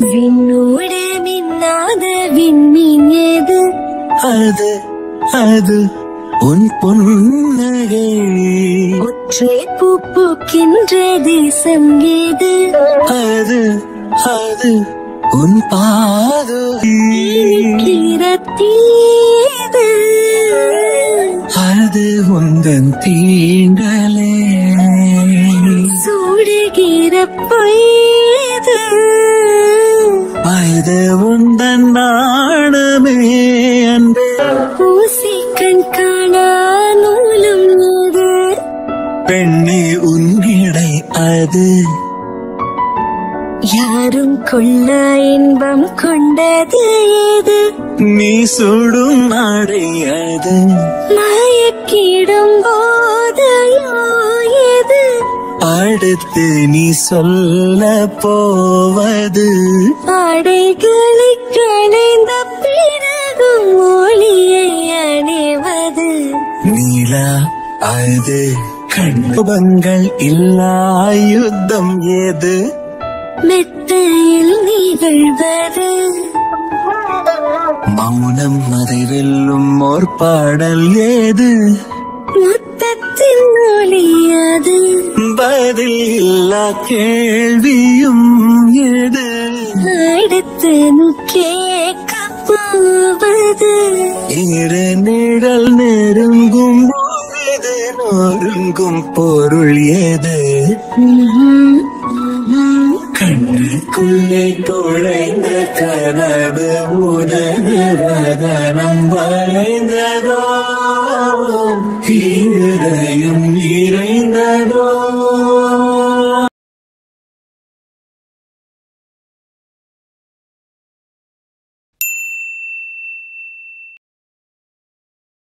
விண்ணோடு மின்னாத விண்மீன் ஏது அது அது உன் புன்னகை ஒற்றை பூ பூக்கின்ற தேசம் ஏது அது அது உன் பாதை கிரத்தீது அது உந்தன் தீண்டலே சூடுகிற பொய்து அது உந்தன் நாணமே அன்பே பூசி கண் காணா நூலும் ஏது பெண்ணே உன்னிடை அது யாரும் கொள்ள இன்பம் கொண்டது ஏது நீ சுடும் நாடை அது மயக்கிடும் போதையோ ஏது அடுத்து நீ சொல்ல போவது ஆடைகளை களைந்த பிறகும் மொழியை அணிவது நீலா அது கண்பங்கள் இல்லா யுத்தம் ஏது மெத்தையில் நிகழ்வது மௌனம் அதை வெல்லும் ஓர் பாடல் ஏது முத்தத்தின் ஒளியாது பதில் இல்லா கேள்வியும் ஏது அடுத்து கேட்க போவது இரு நிழல் நெருங்கும் போது நொறுங்கும் பொருள் ஏது கண்ணுக்குள்ளே தொலைந்த கனவு உதயம் வளைந்ததோ இருதயம் நிறைந்ததோ